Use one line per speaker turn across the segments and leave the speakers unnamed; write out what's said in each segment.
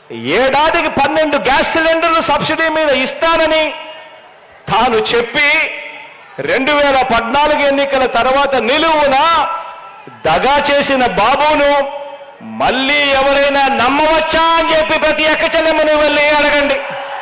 ఏడాదికి పన్నెండు గ్యాస్ సిలిండర్లు సబ్సిడీ మీద ఇస్తానని తాను చెప్పి రెండు వేల పద్నాలుగు ఎన్నికల తర్వాత నిలువున దగా చేసిన బాబును మళ్ళీ ఎవరైనా నమ్మవచ్చా అని చెప్పి ప్రతి ఎక్కచెల్లెమ్మని వెళ్ళి అడగండి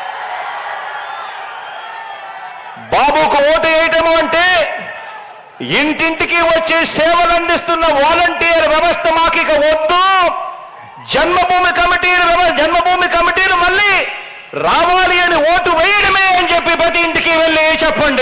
బాబుకు ఓటు వేయటము అంటే ఇంటింటికి వచ్చి సేవలు అందిస్తున్న వాలంటీర్ వ్యవస్థ మాకు ఇక వద్దు జన్మభూమి కమిటీలు వ్యవ- జన్మభూమి కమిటీలు మళ్ళీ రావాలి అని ఓటు వేయడమే అని చెప్పి ప్రతి ఇంటికి వెళ్ళి చెప్పండి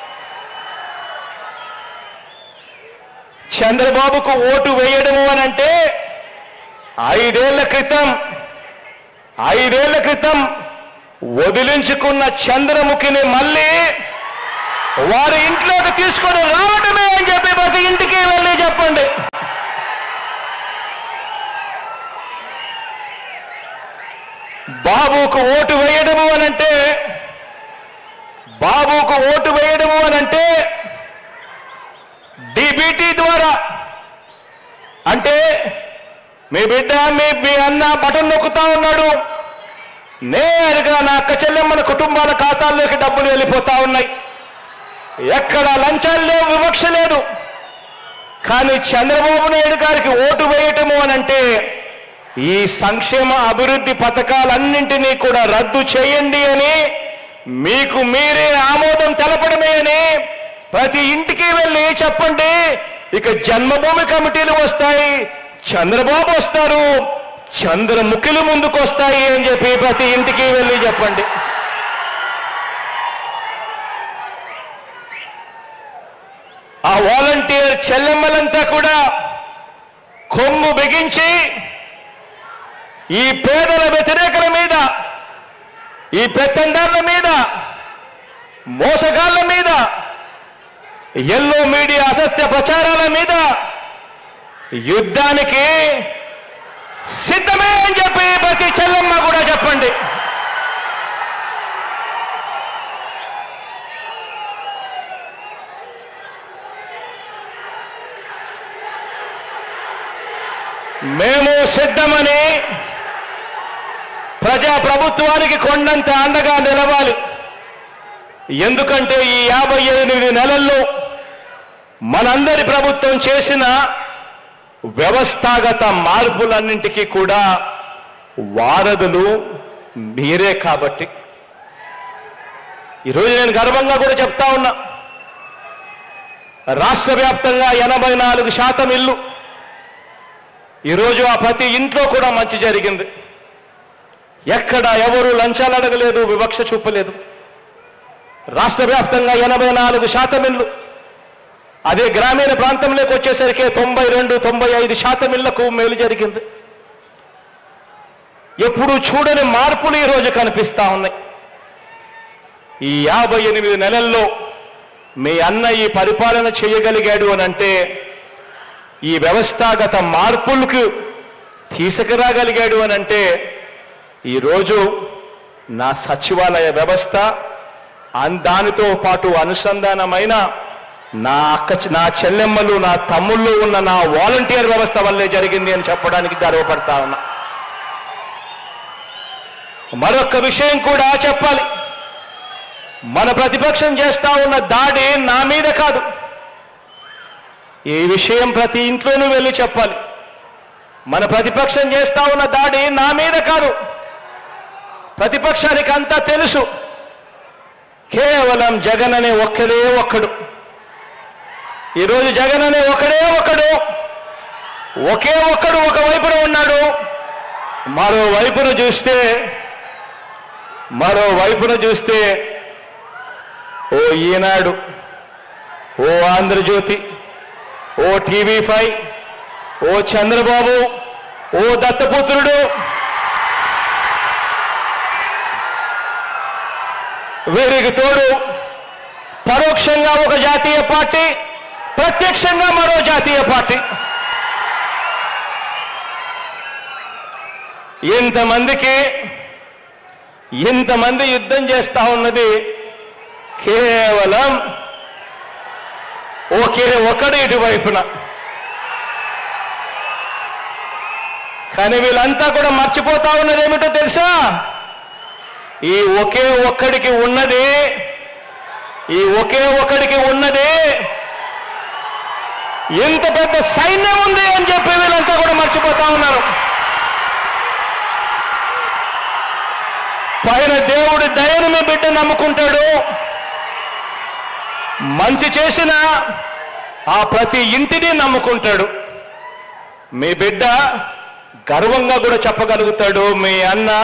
చంద్రబాబుకు ఓటు వేయడము అని అంటే ఐదేళ్ల క్రితం ఐదేళ్ల క్రితం వదిలించుకున్న చంద్రముఖిని మళ్ళీ వారి ఇంట్లోకి తీసుకొని రావడమే అని చెప్పి ప్రతి ఇంటికి వెళ్ళి చెప్పండి బాబుకు ఓటు వేయడము అనంటే బాబుకు ఓటు వేయడము అనంటే డిబిటీ ద్వారా అంటే మీ బిడ్డ మీ మీ అన్న బటన్ నొక్కుతా ఉన్నాడు నేరుగా నా అక్క చెల్లెమ్మల కుటుంబాల ఖాతాల్లోకి డబ్బులు వెళ్ళిపోతా ఉన్నాయి ఎక్కడ లంచాలు లేవు వివక్ష లేదు కానీ చంద్రబాబు నాయుడు గారికి ఓటు వేయటము అనంటే ఈ సంక్షేమ అభివృద్ధి పథకాలన్నింటినీ కూడా రద్దు చేయండి అని మీకు మీరే ఆమోదం తెలపడమే అని ప్రతి ఇంటికి వెళ్ళి చెప్పండి ఇక జన్మభూమి కమిటీలు వస్తాయి చంద్రబాబు వస్తారు చంద్రముఖులు ముందుకు వస్తాయి అని చెప్పి ప్రతి ఇంటికి వెళ్ళి చెప్పండి ఆ వాలంటీర్ చెల్లెమ్మలంతా కూడా కొంగు బిగించి ఈ పేదల వ్యతిరేకల మీద ఈ పెత్తందారుల మీద మోసగాళ్ల మీద ఎల్లో మీడియా అసత్య ప్రచారాల మీద యుద్ధానికి సిద్ధమే అని చెప్పి ప్రతి చెల్లెమ్మ కూడా చెప్పండి మేము సిద్ధమని ప్రజా ప్రభుత్వానికి కొండంత అండగా నిలవాలి ఎందుకంటే ఈ యాభై ఎనిమిది నెలల్లో మనందరి ప్రభుత్వం చేసిన వ్యవస్థాగత మార్పులన్నింటికీ కూడా వారధులు మీరే కాబట్టి ఈరోజు నేను గర్వంగా కూడా చెప్తా ఉన్నా రాష్ట్ర వ్యాప్తంగా ఎనభై నాలుగు శాతం ఇల్లు ఈరోజు ఆ ప్రతి ఇంట్లో కూడా మంచి జరిగింది ఎక్కడ ఎవరు లంచాలు అడగలేదు వివక్ష చూపలేదు రాష్ట్ర వ్యాప్తంగా ఎనభై నాలుగు శాతం ఇల్లు అదే గ్రామీణ ప్రాంతంలోకి వచ్చేసరికి తొంభై రెండు తొంభై ఐదు శాతం ఇళ్లకు మేలు జరిగింది ఎప్పుడు చూడని మార్పులు ఈరోజు కనిపిస్తా ఉన్నాయి ఈ యాభై ఎనిమిది నెలల్లో మీ అన్న ఈ పరిపాలన చేయగలిగాడు అని అంటే ఈ వ్యవస్థాగత మార్పులకు తీసుకురాగలిగాడు అని అంటే ఈరోజు నా సచివాలయ వ్యవస్థ అన్- దానితో పాటు అనుసంధానమైన నా అక్క చె- నా చెల్లెమ్మలు నా తమ్ముళ్ళు ఉన్న నా వాలంటీర్ వ్యవస్థ వల్లే జరిగింది అని చెప్పడానికి గర్వపడతా ఉన్నా మరొక విషయం కూడా చెప్పాలి మన ప్రతిపక్షం చేస్తా ఉన్న దాడి నా మీద కాదు ఈ విషయం ప్రతి ఇంట్లోనూ వెళ్ళి చెప్పాలి మన ప్రతిపక్షం చేస్తా ఉన్న దాడి నా మీద కాదు ప్రతిపక్షానికి అంతా తెలుసు కేవలం జగన్ అనే ఒక్కడే ఒక్కడు ఈరోజు జగన్ అనే ఒకడే ఒకడు ఒకే ఒక్కడు ఒక వైపున ఉన్నాడు మరో వైపున చూస్తే మరో వైపున చూస్తే ఓ ఈనాడు ఓ ఆంధ్రజ్యోతి ఓ టీవీ ఫైవ్ ఓ చంద్రబాబు ఓ దత్తపుత్రుడు వీరికి తోడు పరోక్షంగా ఒక జాతీయ పార్టీ ప్రత్యక్షంగా మరో జాతీయ పార్టీ ఇంతమందికి ఇంతమంది యుద్ధం చేస్తా ఉన్నది కేవలం ఒకే ఒకడు ఇటువైపున కానీ వీళ్ళంతా కూడా మర్చిపోతా ఉన్నది ఏమిటో తెలుసా ఈ ఒకే ఒక్కడికి ఉన్నది ఈ ఒకే ఒక్కడికి ఉన్నది ఇంత పెద్ద సైన్యం ఉంది అని చెప్పి వీళ్ళంతా కూడా మర్చిపోతా ఉన్నారు పైన దేవుడి దయను మీ బిడ్డ నమ్ముకుంటాడు మంచి చేసిన ఆ ప్రతి ఇంటిని నమ్ముకుంటాడు మీ బిడ్డ గర్వంగా కూడా చెప్పగలుగుతాడు మీ అన్న